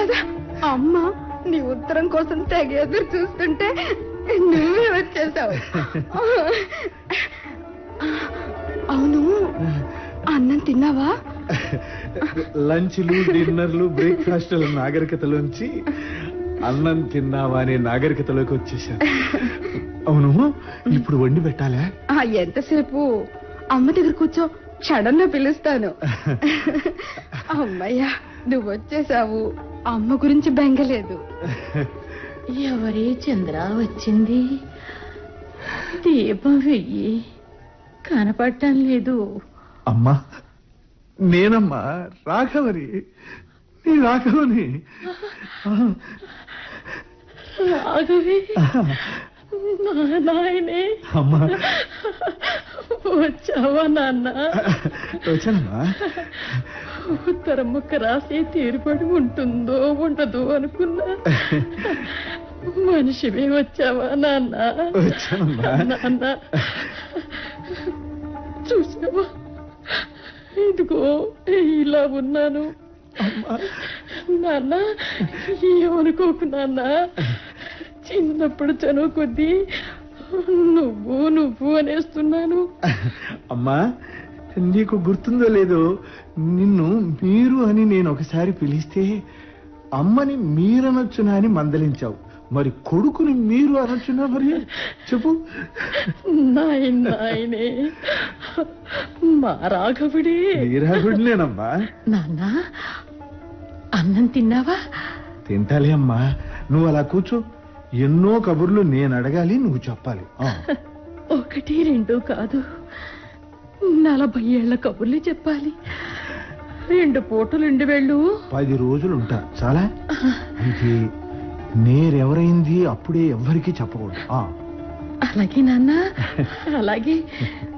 పద అమ్మ నీ ఉత్తరం కోసం తెగ ఎదురు చూస్తుంటే నువ్వే వచ్చేసావు అవును అన్నం తిన్నావా లంచ్లు డిన్నర్లు బ్రేక్ఫాస్ట్ల నాగరికతలోంచి అన్నం తిన్నావా అనే నాగరికతలోకి వచ్చేసాను అవును ఇప్పుడు వండి పెట్టాలా ఆ ఎంతసేపు అమ్మ దగ్గర కూర్చో క్షణంలో పిలుస్తాను అమ్మయ్యా నువ్వు వచ్చేసావు అమ్మ గురించి బెంగలేదు ఎవరి చంద్ర వచ్చింది దీపం వెయ్యి కనపడటం లేదు అమ్మా నేనమ్మా రాఘవరి నీ రాఘవని రాఘవి నా నాయనే అమ్మా వచ్చావా నాన్న వచ్చానమ్మా ఉత్తరం ముక్క రాసి తీరుపడి ఉంటుందో ఉండదో అనుకున్నా మనిషివే వచ్చావా నాన్న వచ్చానమ్మా నాన్న చూసావా ఇదిగో ఇలా ఉన్నాను నాన్న ఏమనుకోకు నాన్న చిన్నప్పుడు చనువు కొద్దీ నువ్వు నువ్వు అనేస్తున్నాను అమ్మా నీకు గుర్తుందో లేదో నిన్ను మీరు అని నేను ఒకసారి పిలిస్తే అమ్మని మీరనొచ్చునా అని మందలించావు మరి కొడుకుని మీరు అనొచ్చునా మరి చెప్పు నాయన నాయనే మా రాఘవుడే నీరాగుడినేనమ్మా నాన్న అన్నం తిన్నావా తింటాలే అమ్మా నువ్వు అలా కూర్చో ఎన్నో కబుర్లు నేను అడగాలి నువ్వు చెప్పాలి ఆ, ఒకటి రెండు కాదు నలభై ఏళ్ల కబుర్లు చెప్పాలి రెండు పూటలు రెండు వెళ్ళు పది రోజులు ఉంటా చాలా అయితే నేరెవరైంది అప్పుడే ఎవ్వరికీ చెప్పకూడదు ఆ, అలాగే నాన్న అలాగే